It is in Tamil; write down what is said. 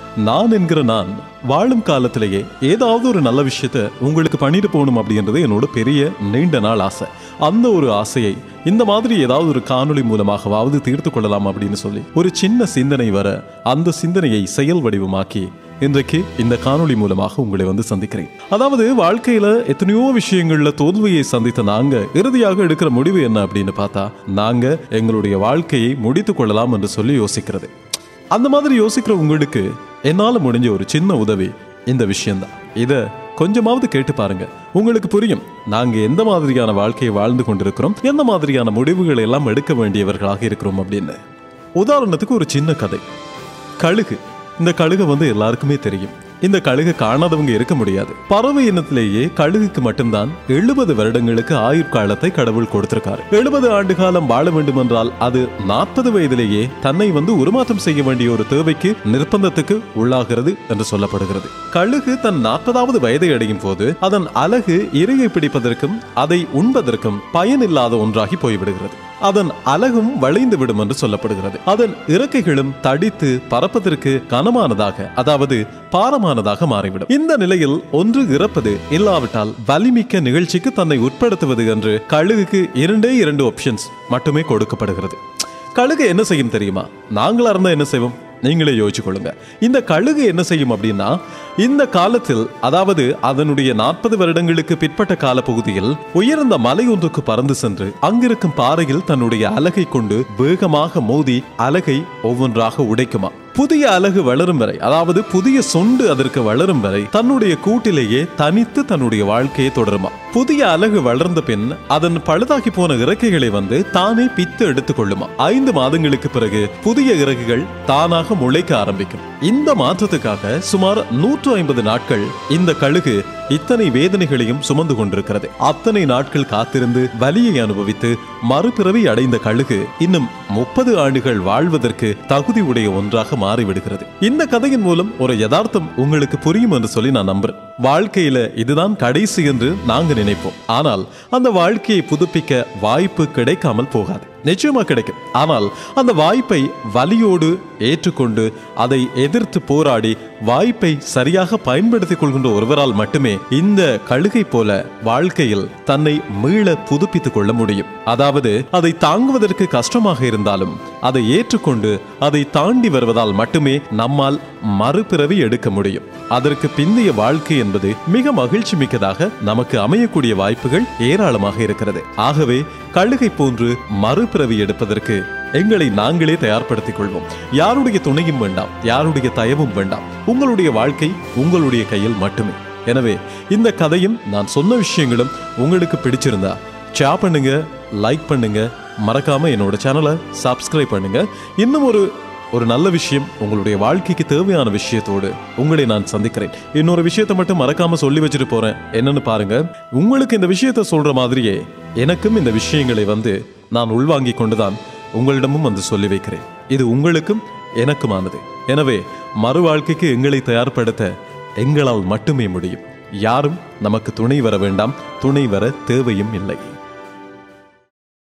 நான் என்கிற நான் வாழும் காலத்திலேயே ஏதாவது ஒரு நல்ல விஷயத்த உங்களுக்கு பண்ணிட்டு போகணும் அப்படின்றது என்னோட பெரிய நீண்ட நாள் ஆசை அந்த ஒரு ஆசையை இந்த மாதிரி ஏதாவது ஒரு காணொளி மூலமாகவாவது தீர்த்து கொள்ளலாம் அப்படின்னு சொல்லி ஒரு சின்ன சிந்தனை வர அந்த சிந்தனையை செயல் வடிவமாக்கி இன்றைக்கு இந்த காணொளி மூலமாக உங்களை வந்து சந்திக்கிறேன் அதாவது வாழ்க்கையில எத்தனையோ விஷயங்கள்ல தோல்வியை சந்தித்த நாங்க இறுதியாக எடுக்கிற முடிவு என்ன அப்படின்னு பார்த்தா நாங்க எங்களுடைய வாழ்க்கையை முடித்துக் கொள்ளலாம் என்று சொல்லி யோசிக்கிறது அந்த மாதிரி யோசிக்கிற உங்களுக்கு என்னால முடிஞ்ச ஒரு சின்ன உதவி இந்த விஷயம்தான் இத கொஞ்சமாவது கேட்டு பாருங்க உங்களுக்கு புரியும் நாங்க எந்த மாதிரியான வாழ்க்கையை வாழ்ந்து கொண்டிருக்கிறோம் எந்த மாதிரியான முடிவுகளை எல்லாம் எடுக்க வேண்டியவர்களாக இருக்கிறோம் அப்படின்னு உதாரணத்துக்கு ஒரு சின்ன கதை கழுகு இந்த கழுகை வந்து எல்லாருக்குமே தெரியும் இந்த கழுகை காணாதவங்க இருக்க முடியாது பறவை இனத்திலேயே கழுகுக்கு மட்டும்தான் எழுபது வருடங்களுக்கு ஆயுட்காலத்தை கடவுள் கொடுத்திருக்காரு எழுபது ஆண்டு காலம் வாழ வேண்டும் என்றால் அது நாற்பது வயதிலேயே தன்னை வந்து உருமாற்றம் செய்ய வேண்டிய ஒரு தேவைக்கு நிர்பந்தத்துக்கு உள்ளாகிறது என்று சொல்லப்படுகிறது கழுகு தன் நாற்பதாவது வயதை அடையும் போது அதன் அழகு இரையை பிடிப்பதற்கும் அதை உண்பதற்கும் பயனில்லாத ஒன்றாகி போய்விடுகிறது அதன் அலகும் வளைந்து விடும் என்று சொல்லப்படுகிறது அதன் இறக்கைகளும் தடித்து பறப்பதற்கு கனமானதாக அதாவது பாரமானதாக மாறிவிடும் இந்த நிலையில் ஒன்று இறப்பது இல்லாவிட்டால் வலிமிக்க நிகழ்ச்சிக்கு தன்னை உட்படுத்துவது என்று கழுகுக்கு இரண்டே இரண்டு ஆப்ஷன்ஸ் மட்டுமே கொடுக்கப்படுகிறது கழுகு என்ன செய்யும் தெரியுமா நாங்களா இருந்தா என்ன செய்வோம் நீங்களே யோசிச்சு கொள்ளுங்க இந்த கழுகு என்ன செய்யும் அப்படின்னா இந்த காலத்தில் அதாவது அதனுடைய நாற்பது வருடங்களுக்கு பிற்பட்ட கால பகுதியில் உயர்ந்த மலை ஒன்றுக்கு பறந்து சென்று அங்கிருக்கும் பாறையில் தன்னுடைய அலகை கொண்டு வேகமாக மோதி அலகை ஒவ்வொன்றாக உடைக்குமா புதிய அலகு வளரும் வரை அதாவது புதிய சொண்டு அதற்கு வளரும் வரை தன்னுடைய கூட்டிலேயே தனித்து தன்னுடைய வாழ்க்கையை தொடருமா புதிய அலகு வளர்ந்த பின் அதன் பழுதாகி போன இறக்கைகளை வந்து தானே பித்து எடுத்துக் கொள்ளுமா ஐந்து மாதங்களுக்கு பிறகு புதிய இறகுகள் தானாக முளைக்க ஆரம்பிக்கும் இந்த மாற்றத்துக்காக சுமார் நூற்று ஐம்பது நாட்கள் இந்த கழுகு இத்தனை வேதனைகளையும் சுமந்து கொண்டிருக்கிறது அத்தனை நாட்கள் காத்திருந்து வலியை அனுபவித்து மறுபிறவி அடைந்த கழுகு இன்னும் முப்பது ஆண்டுகள் வாழ்வதற்கு தகுதி உடைய ஒன்றாக மாறிவிடுகிறது இந்த கதையின் மூலம் ஒரு யதார்த்தம் உங்களுக்கு புரியும் என்று சொல்லி நான் நம்புறேன் வாழ்க்கையில இதுதான் கடைசி என்று நாங்க நினைப்போம் ஆனால் அந்த வாழ்க்கையை புதுப்பிக்க வாய்ப்பு கிடைக்காமல் போகாது நிச்சயமா கிடைக்கும் ஆனால் அந்த வாய்ப்பை வலியோடு ஏற்றுக்கொண்டு அதை எதிர்த்து போராடி வாய்ப்பை சரியாக பயன்படுத்திக் கொள்கின்ற ஒருவரால் மட்டுமே இந்த கழுகை போல வாழ்க்கையில் தன்னை மீள புதுப்பித்துக் கொள்ள முடியும் அதாவது அதை தாங்குவதற்கு கஷ்டமாக இருந்தாலும் அதை ஏற்றுக்கொண்டு அதை தாண்டி வருவதால் மட்டுமே நம்மால் மறுபிறவி எடுக்க முடியும் அதற்கு பிந்தைய வாழ்க்கை என்பது மிக மகிழ்ச்சி மிக்கதாக நமக்கு அமையக்கூடிய வாய்ப்புகள் ஏராளமாக இருக்கிறது ஆகவே கழுகை போன்று மறுபிறவி எடுப்பதற்கு எங்களை நாங்களே தயார்படுத்திக் கொள்வோம் யாருடைய துணையும் வேண்டாம் யாருடைய தயவும் வேண்டாம் உங்களுடைய வாழ்க்கை உங்களுடைய கையில் மட்டுமே எனவே இந்த கதையும் நான் சொன்ன விஷயங்களும் உங்களுக்கு பிடிச்சிருந்தா ஷேர் பண்ணுங்க லைக் பண்ணுங்க மறக்காம என்னோட சேனலை சப்ஸ்கிரைப் பண்ணுங்க இன்னும் ஒரு ஒரு நல்ல விஷயம் உங்களுடைய வாழ்க்கைக்கு தேவையான விஷயத்தோடு உங்களை நான் சந்திக்கிறேன் இன்னொரு விஷயத்தை மட்டும் மறக்காம சொல்லி வச்சுட்டு போறேன் என்னன்னு பாருங்க உங்களுக்கு இந்த விஷயத்தை சொல்ற மாதிரியே எனக்கும் இந்த விஷயங்களை வந்து நான் உள்வாங்கிக் கொண்டுதான் உங்களிடமும் வந்து சொல்லி வைக்கிறேன் இது உங்களுக்கும் எனக்குமானது எனவே மறு வாழ்க்கைக்கு எங்களை தயார்படுத்த எங்களால் மட்டுமே முடியும் யாரும் நமக்கு துணை வர வேண்டாம் துணை வர தேவையும் இல்லை